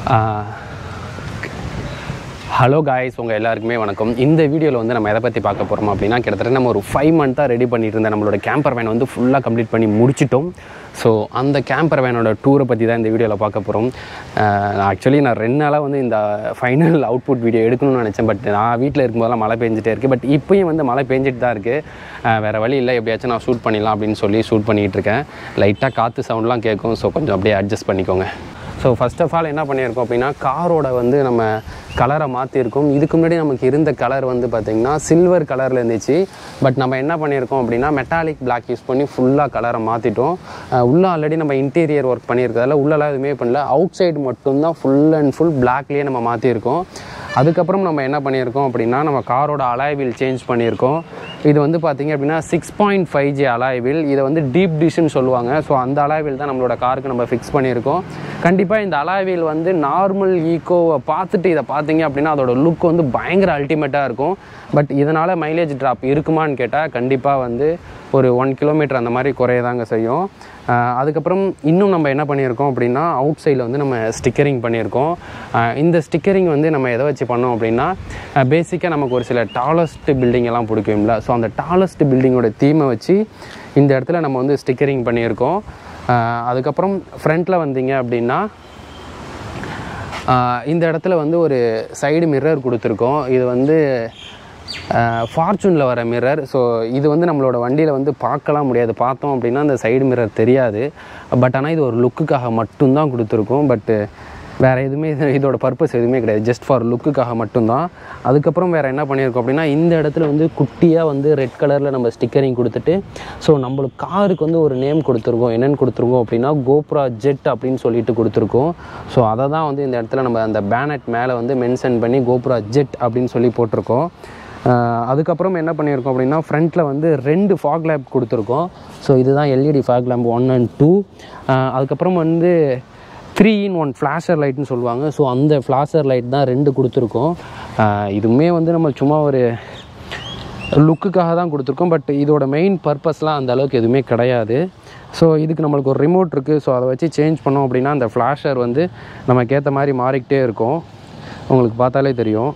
Hello guys உங்கள் எல்லாருக்குமே வணக்கம் இந்த வீடியோவில் வந்து நம்ம எதை பற்றி பார்க்க போகிறோம் அப்படின்னா கிட்டத்தட்ட நம்ம ஒரு ஃபைவ் மந்த்தாக ரெடி பண்ணிட்டு இருந்த நம்மளோட கேம்பர் வேன் வந்து ஃபுல்லாக கம்ப்ளீட் பண்ணி முடிச்சிட்டோம் ஸோ அந்த கேம்பர் வேனோட டூரை பற்றி தான் இந்த வீடியோவில் பார்க்க போகிறோம் ஆக்சுவலி நான் ரெண்டு நாளாக வந்து இந்த ஃபைனல் அவுட்புட் வீடியோ எடுக்கணும்னு நினச்சேன் பட் நான் வீட்டில் இருக்கும்போதெல்லாம் மழை பெஞ்சிட்டே இருக்குது பட் இப்போயும் வந்து மழை பெஞ்சிட்டு தான் இருக்குது வேறு வழி இல்லை எப்படியாச்சும் நான் ஷூட் பண்ணிடலாம் அப்படின்னு சொல்லி ஷூட் பண்ணிகிட்டு இருக்கேன் லைட்டாக காற்று சவுண்ட்லாம் கேட்கும் ஸோ கொஞ்சம் அப்படியே அட்ஜஸ்ட் பண்ணிக்கோங்க ஸோ ஃபர்ஸ்ட் ஆஃப் ஆல் என்ன பண்ணியிருக்கோம் அப்படின்னா காரோட வந்து நம்ம கலரை மாற்றிருக்கோம் இதுக்கு முன்னாடி நமக்கு இருந்த கலர் வந்து பார்த்திங்கன்னா சில்வர் கலரில் இருந்துச்சு பட் நம்ம என்ன பண்ணியிருக்கோம் அப்படின்னா மெட்டாலிக் பிளாக் யூஸ் பண்ணி ஃபுல்லாக கலரை மாற்றிட்டோம் உள்ளே ஆல்ரெடி நம்ம இன்டீரியர் ஒர்க் பண்ணியிருக்கிறதால உள்ளெல்லாம் எதுவுமே பண்ணல அவுட் சைடு மட்டும்தான் ஃபுல் அண்ட் ஃபுல் பிளாக்லேயே நம்ம மாற்றிருக்கோம் அதுக்கப்புறம் நம்ம என்ன பண்ணியிருக்கோம் அப்படின்னா நம்ம காரோட அலாய்வில் சேஞ்ச் பண்ணியிருக்கோம் இது வந்து பார்த்திங்க அப்படின்னா சிக்ஸ் பாயிண்ட் ஃபைவ் ஜி அலாய்வில் இதை வந்து டீப் டிஷ்னு சொல்லுவாங்க ஸோ அந்த அலாய்வில் தான் நம்மளோட காருக்கு நம்ம ஃபிக்ஸ் பண்ணியிருக்கோம் கண்டிப்பாக இந்த அலாய்வில் வந்து நார்மல் ஈக்கோவை பார்த்துட்டு இதை பார்த்தீங்க அப்படின்னா அதோட லுக் வந்து பயங்கர அல்டிமேட்டாக இருக்கும் பட் இதனால் மைலேஜ் ட்ராப் இருக்குமான்னு கேட்டால் கண்டிப்பாக வந்து ஒரு ஒன் கிலோமீட்டர் அந்த மாதிரி குறையதாங்க செய்யும் ஆஹ் அதுக்கப்புறம் இன்னும் நம்ம என்ன பண்ணியிருக்கோம் அப்படின்னா அவுட் சைடில் வந்து நம்ம ஸ்டிக்கரிங் பண்ணியிருக்கோம் ஆஹ் இந்த ஸ்டிக்கரிங் வந்து நம்ம எதை வச்சு பண்ணோம் அப்படின்னா பேசிக்காக நமக்கு ஒரு சில டாலஸ்ட் பில்டிங் எல்லாம் பிடிக்கும்ல ஸோ அந்த டாலஸ்ட் பில்டிங்கோட தீமை வச்சு இந்த இடத்துல நம்ம வந்து ஸ்டிக்கரிங் பண்ணியிருக்கோம் ஆஹ் அதுக்கப்புறம் ஃப்ரண்ட்டில் வந்தீங்க அப்படின்னா ஆஹ் இந்த இடத்துல வந்து ஒரு சைடு மிரர் கொடுத்துருக்கோம் இது வந்து ஃபார்ச்சூனில் வர மிரர் ஸோ இது வந்து நம்மளோட வண்டியில் வந்து பார்க்கலாம் முடியாது பார்த்தோம் அப்படின்னா அந்த சைடு மிரர் தெரியாது பட் ஆனால் இது ஒரு லுக்குக்காக மட்டும்தான் கொடுத்துருக்கோம் பட்டு வேறு எதுவுமே இது- இதோட பர்பஸ் எதுவுமே கிடையாது ஜஸ்ட் ஃபார் லுக்குக்காக மட்டும்தான் அதுக்கப்புறம் வேறு என்ன பண்ணியிருக்கோம் அப்படின்னா இந்த இடத்துல வந்து குட்டியாக வந்து ரெட் கலரில் நம்ம ஸ்டிக்கரிங் கொடுத்துட்டு ஸோ நம்மளுக்கு காருக்கு வந்து ஒரு நேம் கொடுத்துருக்கோம் என்னென்னு கொடுத்துருக்கோம் அப்படின்னா கோப்ரா ஜெட் அப்படின்னு சொல்லிட்டு கொடுத்துருக்கோம் ஸோ அதை தான் வந்து இந்த இடத்துல நம்ம அந்த பேனட் மேலே வந்து மென்ஷன் பண்ணி கோப்ரா ஜெட் அப்படின்னு சொல்லி போட்டிருக்கோம் ஆஹ் அதுக்கப்புறம் என்ன பண்ணியிருக்கோம் அப்படின்னா ஃப்ரண்ட்டில் வந்து ரெண்டு ஃபாக் லேம்ப் கொடுத்துருக்கோம் ஸோ இதுதான் LED fog lamp one and two அதுக்கப்புறம் வந்து த்ரீ இன் ஒன் ஃப்ளாஷர் லைட்னு சொல்லுவாங்க ஸோ அந்த ஃப்ளாஷர் லைட் தான் ரெண்டு கொடுத்துருக்கோம் ஆஹ் இதுவுமே வந்து நம்ம சும்மா ஒரு லுக்குக்காக தான் கொடுத்துருக்கோம் பட் இதோட மெயின் பர்பஸ்லாம் அந்த அளவுக்கு எதுவுமே கிடையாது ஸோ இதுக்கு நம்மளுக்கு ஒரு ரிமோட் இருக்குது ஸோ அதை வச்சு சேஞ்ச் பண்ணோம் அப்படின்னா அந்த ஃப்ளாஷர் வந்து நமக்கு ஏற்ற மாதிரி மாறிக்கிட்டே இருக்கும் உங்களுக்கு பார்த்தாலே தெரியும்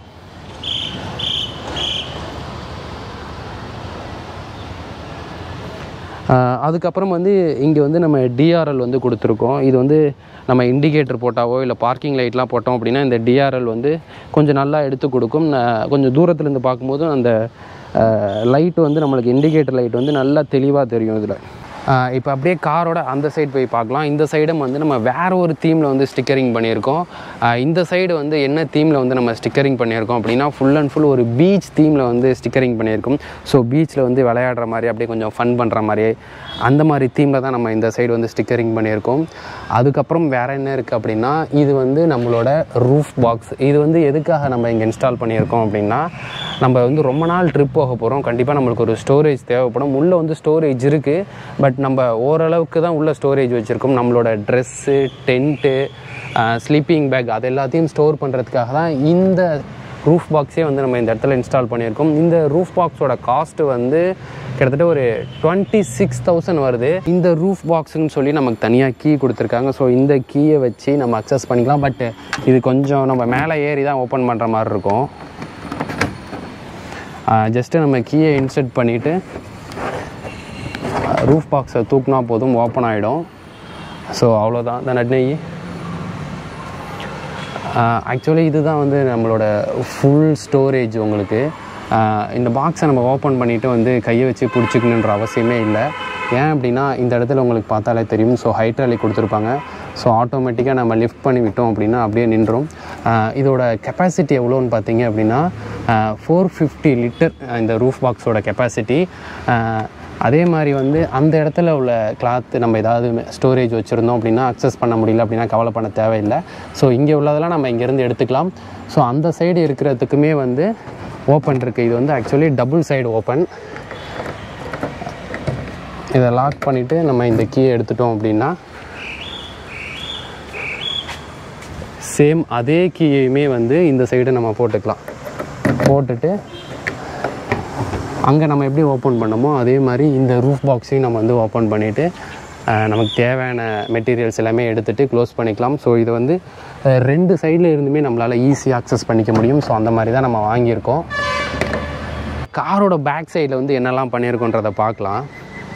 ஆஹ் அதுக்கப்புறம் வந்து இங்கே வந்து நம்ம டிஆர்எல் வந்து கொடுத்துருக்கோம் இது வந்து நம்ம இண்டிகேட்டர் போட்டாவோ இல்லை பார்க்கிங் லைட்லாம் போட்டோம் அப்படின்னா இந்த டிஆர்எல் வந்து கொஞ்சம் நல்லா எடுத்து கொடுக்கும் ந- கொஞ்சம் தூரத்துலேருந்து பார்க்கும்போது அந்த லைட் வந்து நம்மளுக்கு இண்டிகேட்டர் லைட் வந்து நல்லா தெளிவாக தெரியும் இதில் இப்போ அப்படியே காரோட அந்த சைடு போய் பார்க்கலாம் இந்த சைடும் வந்து நம்ம வேற ஒரு தீமில் வந்து ஸ்டிக்கரிங் பண்ணியிருக்கோம் ஆஹ் இந்த சைடு வந்து என்ன தீமில் வந்து நம்ம ஸ்டிக்கரிங் பண்ணியிருக்கோம் அப்படின்னா ஃபுல் அண்ட் ஃபுல் ஒரு பீச் தீமில் வந்து ஸ்டிக்கரிங் பண்ணியிருக்கோம் ஸோ பீச்சில் வந்து விளையாடுற மாதிரி அப்படியே கொஞ்சம் ஃபன் பண்ணுற மாதிரி அந்த மாதிரி தீமில் தான் நம்ம இந்த சைடு வந்து ஸ்டிக்கரிங் பண்ணியிருக்கோம் அதுக்கப்புறம் வேற என்ன இருக்குது அப்படின்னா இது வந்து நம்மளோட ரூஃப் பாக்ஸ் இது வந்து எதுக்காக நம்ம இங்கே இன்ஸ்டால் பண்ணியிருக்கோம் அப்படின்னா நம்ம வந்து ரொம்ப நாள் ட்ரிப் போக போகிறோம் கண்டிப்பாக நம்மளுக்கு ஒரு ஸ்டோரேஜ் தேவைப்படும் உள்ளே வந்து ஸ்டோரேஜ் இருக்குது பட் நம்ம ஓரளவுக்கு தான் உள்ள ஸ்டோரேஜ் வச்சுருக்கோம் நம்மளோட ட்ரெஸ்ஸு டென்ட்டு ஸ்லீப்பிங் பேக் அது எல்லாத்தையும் ஸ்டோர் பண்ணுறதுக்காக தான் இந்த ரூஃப் பாக்ஸே வந்து நம்ம இந்த இடத்துல இன்ஸ்டால் பண்ணியிருக்கோம் இந்த ரூஃப் பாக்ஸோட காஸ்ட்டு வந்து கிட்டத்தட்ட ஒரு டுவெண்ட்டி சிக்ஸ் தௌசண்ட் வருது இந்த ரூஃப் பாக்ஸ்னு சொல்லி நமக்கு தனியாக கீ கொடுத்துருக்காங்க ஸோ இந்த கீயை வச்சு நம்ம அக்சஸ் பண்ணிக்கலாம் பட் இது கொஞ்சம் நம்ம மேலே ஏறி தான் ஓப்பன் பண்ணுற மாதிரி இருக்கும் ஜஸ்ட்டு நம்ம கீயை இன்சர்ட் பண்ணிவிட்டு ரூஃப் பாக்ஸை தூக்குனா போதும் ஓப்பன் ஆகிடும் ஸோ அவ்வளோதான் இந்த நட்னெய் ஆக்சுவலி இதுதான் வந்து நம்மளோட ஃபுல் ஸ்டோரேஜ் உங்களுக்கு ஆஹ் இந்த பாக்ஸை நம்ம ஓப்பன் பண்ணிவிட்டு வந்து கையை வச்சு பிடிச்சிக்கணுன்ற அவசியமே இல்லை ஏன் அப்படின்னா இந்த இடத்துல உங்களுக்கு பார்த்தாலே தெரியும் ஸோ ஹைட்ராலிக் கொடுத்துருப்பாங்க ஸோ ஆட்டோமேட்டிக்காக நம்ம லிஃப்ட் பண்ணி விட்டோம் அப்படின்னா அப்படியே நின்றோம் ஆஹ் இதோட கெப்பாசிட்டி எவ்வளோன்னு பார்த்தீங்க அப்படின்னா ஃபோர் ஃபிஃப்டி லிட்டர் இந்த ரூஃப் பாக்ஸோட கெப்பாசிட்டி அதே மாதிரி வந்து அந்த இடத்துல உள்ள கிளாத் நம்ம ஏதாவது ஸ்டோரேஜ் வச்சுருந்தோம் அப்படின்னா அக்சஸ் பண்ண முடியல அப்படின்னா கவலை பண்ண தேவையில்லை ஸோ இங்கே உள்ளதெல்லாம் நம்ம இங்கேருந்து எடுத்துக்கலாம் ஸோ அந்த சைடு இருக்கிறதுக்குமே வந்து ஓப்பன் இருக்குது இது வந்து ஆக்சுவலி டபுள் சைடு ஓப்பன் இதை லாக் பண்ணிவிட்டு நம்ம இந்த கீயை எடுத்துட்டோம் அப்படின்னா சேம் அதே கீயையுமே வந்து இந்த சைடு நம்ம போட்டுக்கலாம் போட்டுட்டு அங்கே நம்ம எப்படி ஓப்பன் பண்ணோமோ அதே மாதிரி இந்த ரூஃப் பாக்ஸையும் நம்ம வந்து ஓப்பன் பண்ணிவிட்டு அஹ், நமக்கு தேவையான மெட்டீரியல்ஸ் எல்லாமே எடுத்துகிட்டு க்ளோஸ் பண்ணிக்கலாம் ஸோ இது வந்து அஹ், ரெண்டு சைடில் இருந்துமே நம்மளால் ஈஸியாக அக்சஸ் பண்ணிக்க முடியும் ஸோ அந்த மாதிரி தான் நம்ம வாங்கியிருக்கோம் காரோட பேக் சைடில் வந்து என்னெல்லாம் பண்ணியிருக்கோன்றதை பார்க்கலாம்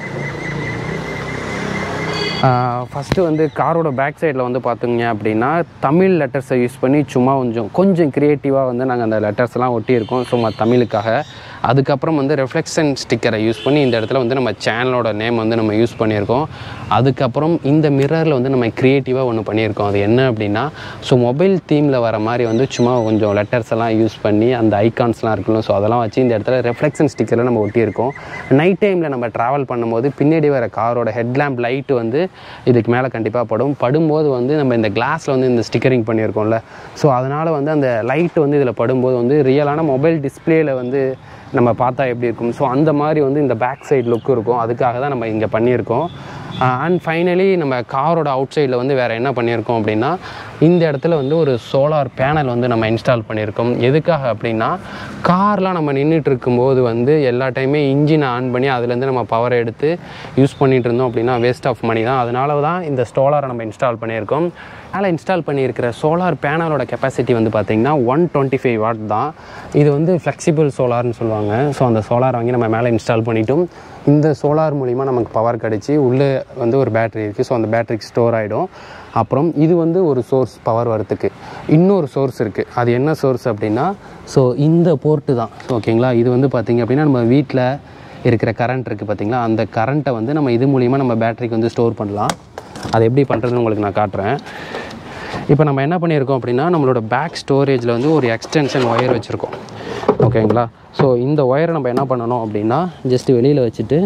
ஃபஸ்ட்டு வந்து காரோட பேக் சைடில் வந்து பார்த்திங்க அப்படின்னா தமிழ் லெட்டர்ஸை யூஸ் பண்ணி சும்மா கொஞ்சம் கொஞ்சம் க்ரியேட்டிவாக வந்து நாங்கள் அந்த லெட்டர்ஸ்லாம் ஒட்டியிருக்கோம் சும்மா தமிழுக்காக அதுக்கப்புறம் வந்து ரெஃப்ளெக்ஷன் ஸ்டிக்கரை யூஸ் பண்ணி இந்த இடத்துல வந்து நம்ம சேனலோட நேம் வந்து நம்ம யூஸ் பண்ணியிருக்கோம் அதுக்கப்புறம் இந்த மிரரில் வந்து நம்ம க்ரியேட்டிவாக ஒன்று பண்ணியிருக்கோம் அது என்ன அப்படின்னா ஸோ மொபைல் தீமில் வர மாதிரி வந்து சும்மா கொஞ்சம் லெட்டர்ஸ் எல்லாம் யூஸ் பண்ணி அந்த ஐகான்ஸ்லாம் இருக்குல்ல ஸோ அதெல்லாம் வச்சு இந்த இடத்துல ரெஃப்ளெக்ஷன் ஸ்டிக்கரில் நம்ம ஒட்டியிருக்கோம் நைட் டைமில் நம்ம ட்ராவல் பண்ணும்போது பின்னாடி வர காரோட ஹெட்லாம்ப் லைட்டு வந்து இதுக்கு மேலே கண்டிப்பாக படும் படும்போது வந்து நம்ம இந்த கிளாஸில் வந்து இந்த ஸ்டிக்கரிங் பண்ணியிருக்கோம்ல ஸோ அதனால் வந்து அந்த லைட்டு வந்து இதில் படும்போது வந்து ரியலான மொபைல் டிஸ்பிளேயில் வந்து நம்ம பார்த்தா எப்படி இருக்கும் ஸோ அந்த மாதிரி வந்து இந்த பேக் சைடு லுக் இருக்கும் அதுக்காக தான் நம்ம இங்கே பண்ணியிருக்கோம் அண்ட் ஃபைனலி நம்ம காரோட அவுட் சைடில் வந்து வேறு என்ன பண்ணியிருக்கோம் அப்படின்னா இந்த இடத்துல வந்து ஒரு சோலார் பேனல் வந்து நம்ம இன்ஸ்டால் பண்ணியிருக்கோம் எதுக்காக அப்படின்னா கார்லாம் நம்ம நின்றுட்டு இருக்கும்போது வந்து எல்லா டைமே இன்ஜினை ஆன் பண்ணி அதுலேருந்து நம்ம பவரை எடுத்து யூஸ் பண்ணிகிட்டு இருந்தோம் அப்படின்னா வேஸ்ட் ஆஃப் மணி தான் அதனால தான் இந்த சோலாரை நம்ம இன்ஸ்டால் பண்ணியிருக்கோம் மேலே இன்ஸ்டால் பண்ணியிருக்கிற சோலார் பேனலோட கெப்பாசிட்டி வந்து பார்த்திங்கன்னா ஒன் டுவெண்ட்டி ஃபைவ் வாட் தான் இது வந்து ஃப்ளெக்சிபிள் சோலார்னு சொல்லுவாங்க ஸோ அந்த சோலார் வாங்கி நம்ம மேலே இன்ஸ்டால் பண்ணிட்டோம் இந்த சோலார் மூலிமா நமக்கு பவர் கிடச்சி உள்ளே வந்து ஒரு பேட்டரி இருக்குது ஸோ அந்த பேட்டரிக்கு ஸ்டோர் ஆகிடும் அப்புறம் இது வந்து ஒரு சோர்ஸ் பவர் வரத்துக்கு இன்னொரு சோர்ஸ் இருக்குது அது என்ன சோர்ஸ் அப்படின்னா ஸோ இந்த போர்ட்டு தான் ஓகேங்களா இது வந்து பார்த்திங்க அப்படின்னா நம்ம வீட்டில் இருக்கிற கரண்ட் இருக்குது பார்த்திங்களா அந்த கரண்ட்டை வந்து நம்ம இது மூலிமா நம்ம பேட்டரிக்கு வந்து ஸ்டோர் பண்ணலாம் அது எப்படி பண்ணுறதுன்னு உங்களுக்கு நான் காட்டுறேன் இப்போ நம்ம என்ன பண்ணியிருக்கோம் அப்படின்னா நம்மளோட பேக் ஸ்டோரேஜில் வந்து ஒரு எக்ஸ்டென்ஷன் ஒயர் வச்சுருக்கோம் ஓகேங்களா ஸோ இந்த ஒயரை நம்ம என்ன பண்ணணும் அப்படின்னா ஜஸ்ட் வெளியில் வச்சுட்டு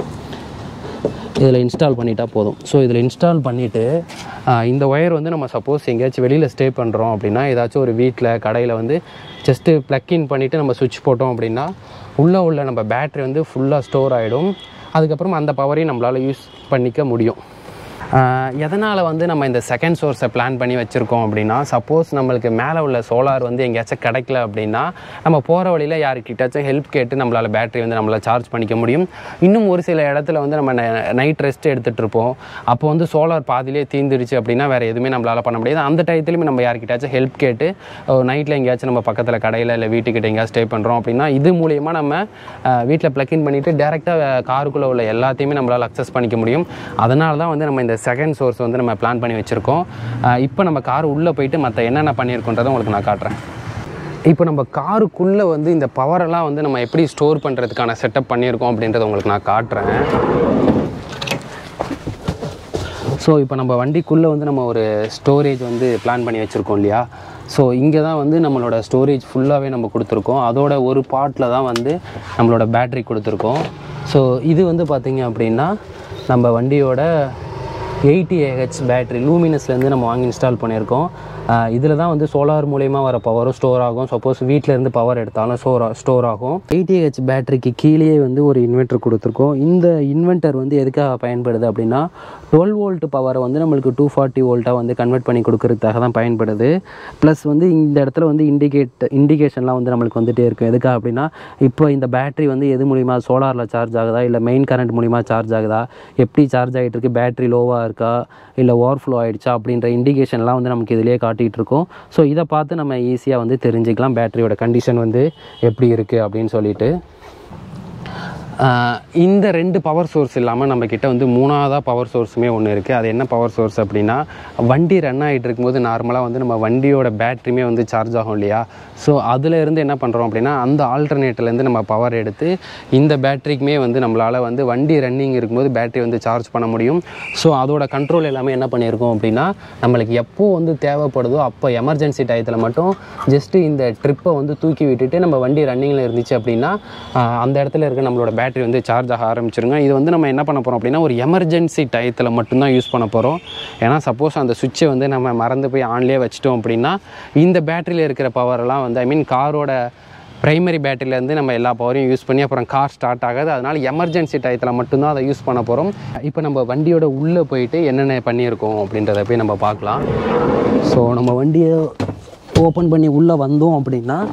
இதில் இன்ஸ்டால் பண்ணிட்டா போதும் ஸோ இதில் இன்ஸ்டால் பண்ணிவிட்டு இந்த ஒயர் வந்து நம்ம சப்போஸ் எங்கேயாச்சும் வெளியில் ஸ்டே பண்ணுறோம் அப்படின்னா ஏதாச்சும் ஒரு வீட்டில் கடையில் வந்து ஜஸ்ட்டு ப்ளக் இன் பண்ணிவிட்டு நம்ம சுவிட்ச் போட்டோம் அப்படின்னா உள்ளே உள்ள நம்ம பேட்ரி வந்து ஃபுல்லாக ஸ்டோர் ஆகிடும் அதுக்கப்புறம் அந்த பவரையும் நம்மளால் யூஸ் பண்ணிக்க முடியும் எதனால் வந்து நம்ம இந்த செகண்ட் சோர்ஸை பிளான் பண்ணி வச்சுருக்கோம் அப்படின்னா சப்போஸ் நம்மளுக்கு மேலே உள்ள சோலார் வந்து எங்கேயாச்சும் கிடைக்கல அப்படின்னா நம்ம போகிற வழியில் யாருக்கிட்டாச்சும் ஹெல்ப் கேட்டு நம்மளால் பேட்டரி வந்து நம்மளால் சார்ஜ் பண்ணிக்க முடியும் இன்னும் ஒரு சில இடத்துல வந்து நம்ம நைட் ரெஸ்ட் எடுத்துகிட்டு இருப்போம் அப்போ வந்து சோலார் பாதியிலே தீந்துடுச்சு அப்படின்னா வேறு எதுவுமே நம்மளால் பண்ண முடியாது அந்த டயத்துலையுமே நம்ம யாருக்கிட்டாச்சும் ஹெல்ப் கேட்டு நைட்டில் எங்கேயாச்சும் நம்ம பக்கத்தில் கடையில் இல்லை வீட்டுக்கிட்ட எங்கேயாச்சும் ஸ்டே பண்ணுறோம் அப்படின்னா இது மூலியமாக நம்ம வீட்டில் ப்ளக்இன் பண்ணிவிட்டு டேரெக்டாக காருக்குள்ளே உள்ள எல்லாத்தையுமே நம்மளால் அக்சஸ் பண்ணிக்க முடியும் அதனால தான் வந்து நம்ம இந்த செகண்ட் சோர்ஸ் வந்து நம்ம பிளான் பண்ணி வச்சுருக்கோம் இப்போ நம்ம கார் உள்ளே போயிட்டு மற்ற என்னென்ன பண்ணியிருக்கோன்றதை உங்களுக்கு நான் காட்டுறேன் இப்போ நம்ம காருக்குள்ளே வந்து இந்த பவரெல்லாம் வந்து நம்ம எப்படி ஸ்டோர் பண்ணுறதுக்கான செட்டப் பண்ணியிருக்கோம் அப்படின்றத உங்களுக்கு நான் காட்டுறேன் ஸோ இப்போ நம்ம வண்டிக்குள்ளே வந்து நம்ம ஒரு ஸ்டோரேஜ் வந்து பிளான் பண்ணி வச்சுருக்கோம் இல்லையா ஸோ இங்கே தான் வந்து நம்மளோட ஸ்டோரேஜ் ஃபுல்லாகவே நம்ம கொடுத்துருக்கோம் அதோட ஒரு பார்ட்டில் தான் வந்து நம்மளோட பேட்ரி கொடுத்துருக்கோம் ஸோ இது வந்து பார்த்திங்க அப்படின்னா நம்ம வண்டியோட எயிட்டி ஏஹெச் பேட்ரி லூமினஸ்லேருந்து நம்ம வாங்கி இன்ஸ்டால் பண்ணியிருக்கோம் இதில் தான் வந்து சோலார் மூலயமா வர பவரும் ஸ்டோர் ஆகும் சப்போஸ் வீட்டிலேருந்து பவர் எடுத்தாலும் ஸ்டோர் ஸ்டோர் ஆகும் எயிட்டி ஏஹெச் பேட்டரிக்கு கீழேயே வந்து ஒரு இன்வெர்ட்டர் கொடுத்துருக்கோம் இந்த இன்வெர்ட்டர் வந்து எதுக்காக பயன்படுது அப்படின்னா டுவெல் வோல்ட் பவரை வந்து நம்மளுக்கு டூ ஃபார்ட்டி வோல்ட்டாக வந்து கன்வெர்ட் பண்ணி கொடுக்கறதுக்காக தான் பயன்படுது ப்ளஸ் வந்து இந்த இடத்துல வந்து இண்டிகேட் இண்டிகேஷன்லாம் வந்து நம்மளுக்கு வந்துகிட்டே இருக்கும் எதுக்காக அப்படின்னா இப்போ இந்த பேட்டரி வந்து எது மூலிமா சோலாரில் சார்ஜ் ஆகுதா இல்லை மெயின் கரண்ட் மூலிமா சார்ஜ் ஆகுதா எப்படி சார்ஜ் ஆகிட்டு இருக்கு பேட்டரி லோவாக இருக்கா இல்லை ஓவர் ஃப்ளோ ஆகிடுச்சா அப்படின்ற இண்டிகேஷன்லாம் வந்து நமக்கு இதிலேயே காட்டிகிட்டு இருக்கோம் ஸோ இதை பார்த்து நம்ம ஈஸியாக வந்து தெரிஞ்சுக்கலாம் பேட்டரியோட கண்டிஷன் வந்து எப்படி இருக்குது அப்படின்னு சொல்லிட்டு ஆஹ் இந்த ரெண்டு பவர் சோர்ஸ் இல்லாமல் நம்ம கிட்ட வந்து மூணாவதாக பவர் சோர்ஸுமே ஒன்று இருக்குது அது என்ன பவர் சோர்ஸ் அப்படின்னா வண்டி ரன் ஆகிட்டு இருக்கும்போது நார்மலாக வந்து நம்ம வண்டியோட பேட்டரியுமே வந்து சார்ஜ் ஆகும் இல்லையா ஸோ அதில் இருந்து என்ன பண்ணுறோம் அப்படின்னா அந்த ஆல்டர்னேட்டிலேருந்து நம்ம பவர் எடுத்து இந்த பேட்டரிக்குமே வந்து நம்மளால் வந்து வண்டி ரன்னிங் இருக்கும்போது பேட்டரி வந்து சார்ஜ் பண்ண முடியும் ஸோ அதோட கண்ட்ரோல் எல்லாமே என்ன பண்ணியிருக்கோம் அப்படின்னா நம்மளுக்கு எப்போ வந்து தேவைப்படுதோ அப்போ எமர்ஜென்சி டயத்தில் மட்டும் ஜஸ்ட்டு இந்த ட்ரிப்பை வந்து தூக்கி விட்டுட்டு நம்ம வண்டி ரன்னிங்கில் இருந்துச்சு அப்படின்னா ஆஹ் அந்த இடத்துல இருக்க நம்மளோட பேட்டரி வந்து சார்ஜ் ஆக ஆரம்பிச்சிருங்க இது வந்து நம்ம என்ன பண்ண போகிறோம் அப்படின்னா ஒரு எமர்ஜென்சி டயத்தில் மட்டும்தான் யூஸ் பண்ண போகிறோம் ஏன்னா சப்போஸ் அந்த சுவிட்சை வந்து நம்ம மறந்து போய் ஆன்லேயே வச்சிட்டோம் அப்படின்னா இந்த பேட்டரியில் இருக்கிற பவரெல்லாம் வந்து ஐ மீன் காரோட ப்ரைமரி பேட்டரியிலேருந்து நம்ம எல்லா பவரையும் யூஸ் பண்ணி அப்புறம் கார் ஸ்டார்ட் ஆகாது அதனால் எமர்ஜென்சி டயத்தில் மட்டும்தான் அதை யூஸ் பண்ண போகிறோம் இப்போ நம்ம வண்டியோட உள்ளே போயிட்டு என்னென்ன பண்ணியிருக்கோம் அப்படின்றத போய் நம்ம பார்க்கலாம் ஸோ நம்ம வண்டியை ஓப்பன் பண்ணி உள்ளே வந்தோம் அப்படின்னா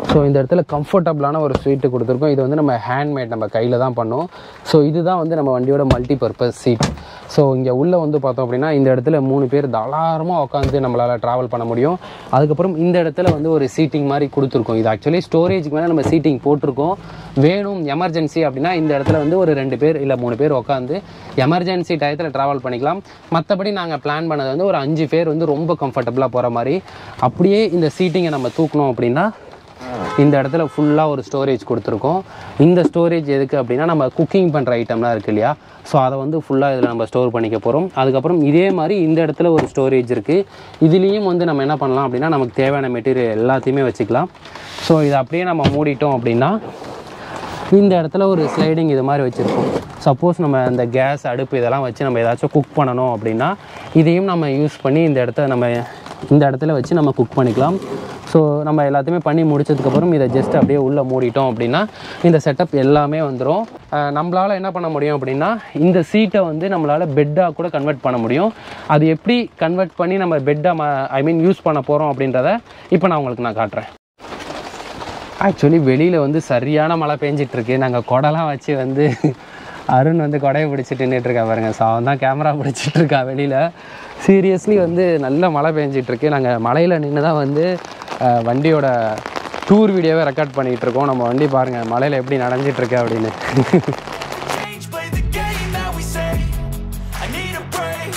ஸோ இந்த இடத்துல கம்ஃபர்டபுளான ஒரு சீட்டு கொடுத்துருக்கோம் இது வந்து நம்ம ஹேண்ட்மேட் நம்ம கையில் தான் பண்ணோம் ஸோ இதுதான் வந்து நம்ம வண்டியோட மல்டி பர்பஸ் சீட் ஸோ இங்கே உள்ளே வந்து பார்த்தோம் அப்படின்னா இந்த இடத்துல மூணு பேர் தாராளமாக உட்காந்து நம்மளால் ட்ராவல் பண்ண முடியும் அதுக்கப்புறம் இந்த இடத்துல வந்து ஒரு சீட்டிங் மாதிரி கொடுத்துருக்கோம் இது ஆக்சுவலி ஸ்டோரேஜ்க்கு மேலே நம்ம சீட்டிங் போட்டிருக்கோம் வேணும் எமர்ஜென்சி அப்படின்னா இந்த இடத்துல வந்து ஒரு ரெண்டு பேர் இல்லை மூணு பேர் உட்காந்து எமர்ஜென்சி டயத்தில் ட்ராவல் பண்ணிக்கலாம் மற்றபடி நாங்கள் பிளான் பண்ணது வந்து ஒரு அஞ்சு பேர் வந்து ரொம்ப கம்ஃபர்டபுளாக போகிற மாதிரி அப்படியே இந்த சீட்டிங்கை நம்ம தூக்கணும் அப்படின்னா இந்த இடத்துல ஃபுல்லாக ஒரு ஸ்டோரேஜ் கொடுத்துருக்கோம் இந்த ஸ்டோரேஜ் எதுக்கு அப்படின்னா நம்ம குக்கிங் பண்ணுற ஐட்டம்லாம் இருக்கு இல்லையா ஸோ அதை வந்து ஃபுல்லாக இதில் நம்ம ஸ்டோர் பண்ணிக்க போகிறோம் அதுக்கப்புறம் இதே மாதிரி இந்த இடத்துல ஒரு ஸ்டோரேஜ் இருக்குது இதுலேயும் வந்து நம்ம என்ன பண்ணலாம் அப்படின்னா நமக்கு தேவையான மெட்டீரியல் எல்லாத்தையுமே வச்சுக்கலாம் ஸோ இதை அப்படியே நம்ம மூடிட்டோம் அப்படின்னா இந்த இடத்துல ஒரு ஸ்லைடிங் இது மாதிரி வச்சுருக்கோம் சப்போஸ் நம்ம இந்த கேஸ் அடுப்பு இதெல்லாம் வச்சு நம்ம ஏதாச்சும் குக் பண்ணணும் அப்படின்னா இதையும் நம்ம யூஸ் பண்ணி இந்த இடத்த நம்ம இந்த இடத்துல வச்சு நம்ம குக் பண்ணிக்கலாம் ஸோ நம்ம எல்லாத்தையுமே பண்ணி முடிச்சதுக்கப்புறம் இதை ஜஸ்ட் அப்படியே உள்ளே மூடிட்டோம் அப்படின்னா இந்த செட்டப் எல்லாமே வந்துடும் நம்மளால் என்ன பண்ண முடியும் அப்படின்னா இந்த சீட்டை வந்து நம்மளால் பெட்டாக கூட கன்வெர்ட் பண்ண முடியும் அது எப்படி கன்வெர்ட் பண்ணி நம்ம பெட்டாக ஐ மீன் யூஸ் பண்ண போகிறோம் அப்படின்றத இப்போ நான் உங்களுக்கு நான் காட்டுறேன் ஆக்சுவலி வெளியில் வந்து சரியான மழை பெஞ்சிட்டு இருக்கு நாங்கள் குடலாம் வச்சு வந்து அருண் வந்து கொடையை பிடிச்சிட்டு நின்றுட்டு இருக்கா பாருங்க ஸோ அவன் தான் கேமரா பிடிச்சிட்டு இருக்கா வெளியில் சீரியஸ்லி வந்து நல்ல மழை பெஞ்சிட்டு இருக்கு நாங்கள் மழையில் நின்று தான் வந்து அஹ், வண்டியோட டூர் வீடியோவை ரெக்கார்ட் பண்ணிகிட்டு இருக்கோம் நம்ம வண்டி பாருங்கள் மழையில் எப்படி நனைஞ்சிட்டு இருக்கு அப்படின்னு change, play the game that we say. I need a break.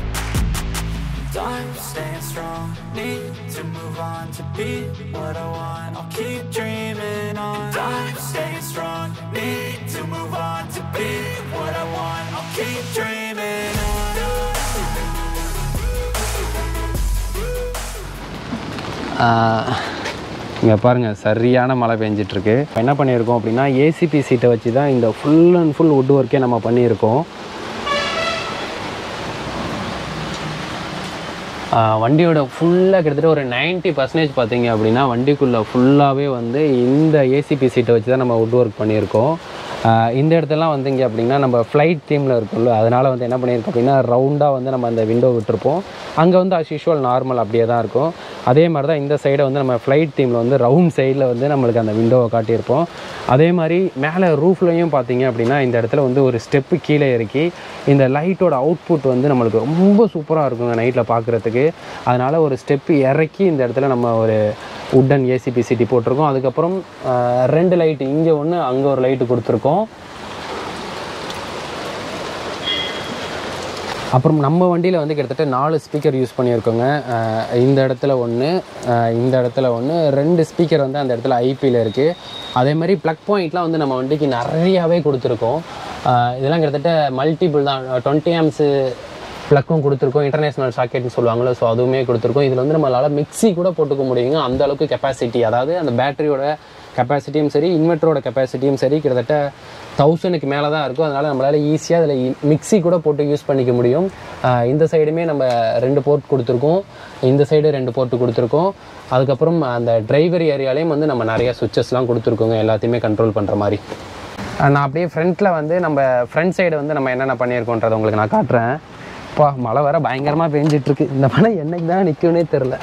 I'm staying strong, need to move on to be what I want. I'll keep dreaming on. I'm staying strong, need to move on to be what I want. I'll keep dreaming on. இங்கே பாருங்கள் சரியான மழை பெஞ்சிட்ருக்கு என்ன பண்ணியிருக்கோம் அப்படின்னா ACP சீட்டை வச்சு தான் இந்த ஃபுல் அண்ட் ஃபுல் வுட் ஒர்க்கே நம்ம பண்ணியிருக்கோம் ஆஹ் வண்டியோட ஃபுல்லாக கிட்டத்தட்ட ஒரு 90% பர்சன்டேஜ் பார்த்தீங்க அப்படின்னா வண்டிக்குள்ளே ஃபுல்லாகவே வந்து இந்த ஏசிபி சீட்டை வச்சு தான் நம்ம வுட் ஒர்க் பண்ணியிருக்கோம் ஆஹ் இந்த இடத்துலலாம் வந்தீங்க அப்படின்னா நம்ம ஃப்ளைட் தீமில் இருக்கும்ல அதனால் வந்து என்ன பண்ணியிருக்கோம் அப்படின்னா ரவுண்டாக வந்து நம்ம அந்த விண்டோ விட்டுருப்போம் அங்கே வந்து அஸ் யூஷுவல் நார்மல் அப்படியே தான் இருக்கும் அதே மாதிரி தான் இந்த சைடை வந்து நம்ம ஃப்ளைட் தீமில் வந்து ரவுண்ட் சைடில் வந்து நம்மளுக்கு அந்த விண்டோவை காட்டியிருப்போம் அதே மாதிரி மேலே ரூஃப்லையும் பார்த்தீங்க அப்படின்னா இந்த இடத்துல வந்து ஒரு ஸ்டெப்பு கீழே இறக்கி இந்த லைட்டோட அவுட்புட் வந்து நம்மளுக்கு ரொம்ப சூப்பராக இருக்குங்க நைட்டில் பார்க்குறதுக்கு அதனால் ஒரு ஸ்டெப்பு இறக்கி இந்த இடத்துல நம்ம ஒரு உட்டன் ஏசிபி சிட்டி போட்டிருக்கோம் அதுக்கப்புறம் ஆஹ், ரெண்டு லைட்டு இங்கே ஒன்று அங்கே ஒரு லைட்டு கொடுத்துருக்கோம் அப்புறம் நம்ம வண்டியில் வந்து கிட்டத்தட்ட நாலு ஸ்பீக்கர் யூஸ் பண்ணியிருக்கோங்க அஹ் இந்த இடத்துல ஒன்று இந்த இடத்துல ஒன்று ரெண்டு ஸ்பீக்கர் வந்து அந்த இடத்துல ஐபியில் இருக்குது அதே மாதிரி ப்ளக் பாயிண்ட்லாம் வந்து நம்ம வண்டிக்கு நிறையாவே கொடுத்துருக்கோம் அஹ் இதெல்லாம் கிட்டத்தட்ட மல்டிபிள் தான் டுவெண்ட்டி ஆம்ஸு ப்ளக்கும் கொடுத்துருக்கோம் இன்டர்நேஷனல் சாக்கெட்னு சொல்லுவாங்களோ ஸோ அதுவுமே கொடுத்துருக்கோம் இதில் வந்து நம்மளால் மிக்ஸி கூட போட்டுக்க முடியுங்க அந்த அளவுக்கு கெப்பாசிட்டி அதாவது அந்த பேட்டரியோட கெப்பாசிட்டியும் சரி இன்வெர்ட்டரோட கெப்பாசிட்டியும் சரி கிட்டத்தட்ட தௌசண்ட்க்கு மேலே தான் இருக்கும் அதனால் நம்மளால் ஈஸியாக அதில் மிக்ஸி கூட போட்டு யூஸ் பண்ணிக்க முடியும் ஆஹ் இந்த சைடுமே நம்ம ரெண்டு போர்ட் கொடுத்துருக்கோம் இந்த சைடு ரெண்டு போர்ட்டு கொடுத்துருக்கோம் அதுக்கப்புறம் அந்த டிரைவர் ஏரியாலையும் வந்து நம்ம நிறைய சுவிச்சஸ்லாம் கொடுத்துருக்கோங்க எல்லாத்தையுமே கண்ட்ரோல் பண்ணுற மாதிரி ஆஹ் நான் அப்படியே ஃப்ரண்ட்டில் வந்து நம்ம ஃப்ரண்ட் சைடு வந்து நம்ம என்னென்ன பண்ணியிருக்கோன்றதை உங்களுக்கு நான் காட்டுறேன் அப்பா மழை வேற பயங்கரமாக பெஞ்சிட்ருக்கு இந்த மழை என்னைக்கு தான் நிற்கும்னே தெரில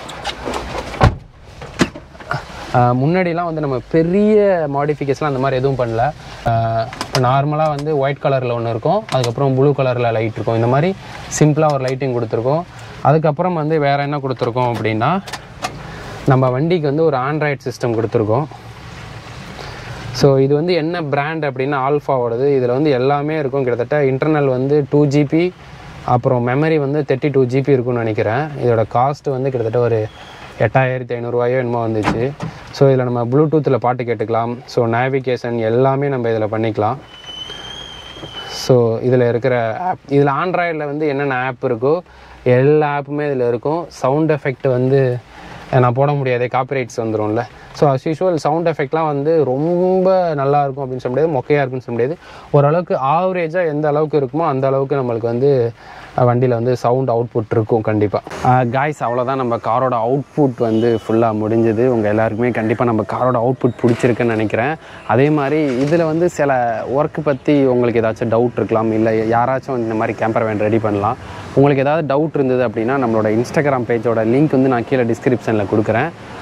ஆஹ் முன்னாடிலாம் வந்து நம்ம பெரிய மாடிஃபிகேஷன்லாம் அந்த மாதிரி எதுவும் பண்ணல இப்போ நார்மலாக வந்து ஒயிட் கலரில் ஒன்று இருக்கும் அதுக்கப்புறம் ப்ளூ கலரில் லைட் இருக்கும் இந்த மாதிரி சிம்பிளாக ஒரு லைட்டிங் கொடுத்துருக்கோம் அதுக்கப்புறம் வந்து வேறு என்ன கொடுத்துருக்கோம் அப்படின்னா நம்ம வண்டிக்கு வந்து ஒரு ஆண்ட்ராய்ட் சிஸ்டம் கொடுத்துருக்கோம் ஸோ இது வந்து என்ன பிராண்ட் அப்படின்னா ஆல்ஃபாவோடது இதில் வந்து எல்லாமே இருக்கும் கிட்டத்தட்ட இன்டர்னல் வந்து டூ ஜிபி அப்புறம் மெமரி வந்து தேர்ட்டி டூ ஜிபி இருக்கும்னு நினைக்கிறேன் இதோட காஸ்ட் வந்து கிட்டத்தட்ட ஒரு எட்டாயிரத்தி ஐநூறுரூவாயோ என்னமோ வந்துச்சு ஸோ இதில் நம்ம ப்ளூடூத்தில் பாட்டு கேட்டுக்கலாம் ஸோ நேவிகேஷன் எல்லாமே நம்ம இதில் பண்ணிக்கலாம் ஸோ இதில் இருக்கிற ஆப் இதில் ஆண்ட்ராய்டில் வந்து என்னென்ன ஆப் இருக்கோ எல்லா ஆப்புமே இதில் இருக்கும் சவுண்ட் எஃபெக்ட் வந்து நான் போட முடியாதே காப்பிரைட்ஸ் வந்துரும்ல ஸோ அஸ் யூஷுவல் சவுண்ட் எஃபெக்ட்லாம் வந்து ரொம்ப நல்லா இருக்கும் அப்படின்னு சொல்ல முடியாது மொக்கையாக இருக்குன்னு சொல்ல முடியாது ஓரளவுக்கு ஆவரேஜாக எந்த அளவுக்கு இருக்குமோ அந்த அளவுக்கு நம்மளுக்கு வந்து வண்டியில் வந்து சவுண்ட் அவுட்புட் இருக்கும் கண்டிப்பாக காய்ஸ் அவ்வளோதான் நம்ம காரோட அவுட்புட் வந்து ஃபுல்லாக முடிஞ்சது உங்கள் எல்லாருக்குமே கண்டிப்பாக நம்ம காரோட அவுட்புட் பிடிச்சிருக்குன்னு நினைக்கிறேன் அதே மாதிரி இதில் வந்து சில ஒர்க் பற்றி உங்களுக்கு ஏதாச்சும் டவுட் இருக்கலாம் இல்லை யாராச்சும் இந்த மாதிரி கேம்பர் வேன் ரெடி பண்ணலாம் உங்களுக்கு ஏதாவது டவுட் இருந்தது அப்படின்னா நம்மளோட இன்ஸ்டாகிராம் பேஜோட லிங்க் வந்து நான் கீழே டிஸ்கிரிப்ஷனில் கொடுக்குறேன்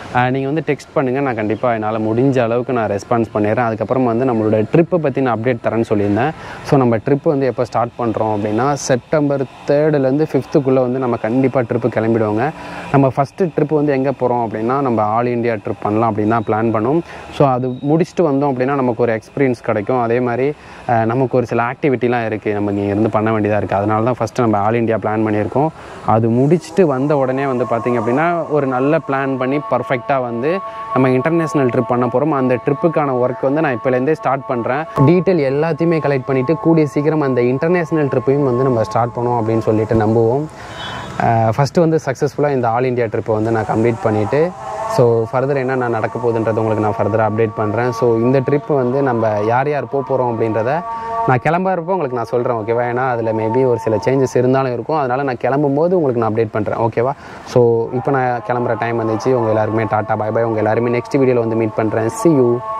நீங்கள் வந்து டெக்ஸ்ட் பண்ணுங்கள் நான் கண்டிப்பாக என்னால் முடிஞ்ச அளவுக்கு நான் ரெஸ்பான்ஸ் பண்ணிடுறேன் அதுக்கப்புறம் வந்து நம்மளோட ட்ரிப்பை பற்றி நான் அப்டேட் தரேன்னு சொல்லியிருந்தேன் ஸோ நம்ம ட்ரிப் வந்து எப்போ ஸ்டார்ட் பண்ணுறோம் அப்படின்னா செப்டம்பர் தேர்டுலேருந்து ஃபிஃப்த்துக்குள்ளே வந்து நம்ம கண்டிப்பாக ட்ரிப்பு கிளம்பிடுவோங்க நம்ம ஃபஸ்ட்டு ட்ரிப் வந்து எங்கே போகிறோம் அப்படின்னா நம்ம ஆல் இந்தியா ட்ரிப் பண்ணலாம் அப்படின்னு தான் பிளான் பண்ணோம் ஸோ அது முடிச்சுட்டு வந்தோம் அப்படின்னா நமக்கு ஒரு எக்ஸ்பீரியன்ஸ் கிடைக்கும் அதே மாதிரி அஹ், நமக்கு ஒரு சில ஆக்டிவிட்டிலாம் இருக்குது நம்ம இங்கே இருந்து பண்ண வேண்டியதாக இருக்குது அதனால தான் ஃபஸ்ட்டு நம்ம ஆல் இந்தியா பிளான் பண்ணியிருக்கோம் அது முடிச்சுட்டு வந்த உடனே வந்து பார்த்திங்க அப்படின்னா ஒரு நல்ல பிளான் பண்ணி பர்ஃபெக்டாக வந்து நம்ம இன்டர்நேஷ்னல் ட்ரிப் பண்ண போகிறோம் அந்த ட்ரிப்புக்கான ஒர்க் வந்து நான் இப்போலேருந்தே ஸ்டார்ட் பண்ணுறேன் டீட்டெயில் எல்லாத்தையுமே கலெக்ட் பண்ணிவிட்டு கூடிய சீக்கிரம் அந்த இன்டர்நேஷ்னல் ட்ரிப்பையும் வந்து நம்ம ஸ்டார்ட் பண்ணுவோம் அப்படின்னு சொல்லிட்டு நம்புவோம் ஃபஸ்ட்டு வந்து சக்ஸஸ்ஃபுல்லாக இந்த ஆல் இந்தியா ட்ரிப்பை வந்து நான் கம்ப்ளீட் பண்ணிவிட்டு ஸோ ஃபர்தர் என்ன நான் நடக்க போகுதுன்றது உங்களுக்கு நான் ஃபர்தராக அப்டேட் பண்ணுறேன் ஸோ இந்த ட்ரிப் வந்து நம்ம யார் யார் போக போகிறோம் அப்படின்றத நான் கிளம்புறப்போ உங்களுக்கு நான் சொல்கிறேன் ஓகேவா ஏன்னா அதில் மேபி ஒரு சில சேஞ்சஸ் இருந்தாலும் இருக்கும் அதனால் நான் கிளம்பும்போது உங்களுக்கு நான் அப்டேட் பண்ணுறேன் ஓகேவா ஸோ இப்போ நான் கிளம்புற டைம் வந்துச்சு உங்கள் எல்லாருக்குமே டாட்டா பை பை உங்கள் எல்லாருமே நெக்ஸ்ட் வீடியோவில் வந்து மீட் பண்ணுறேன் see you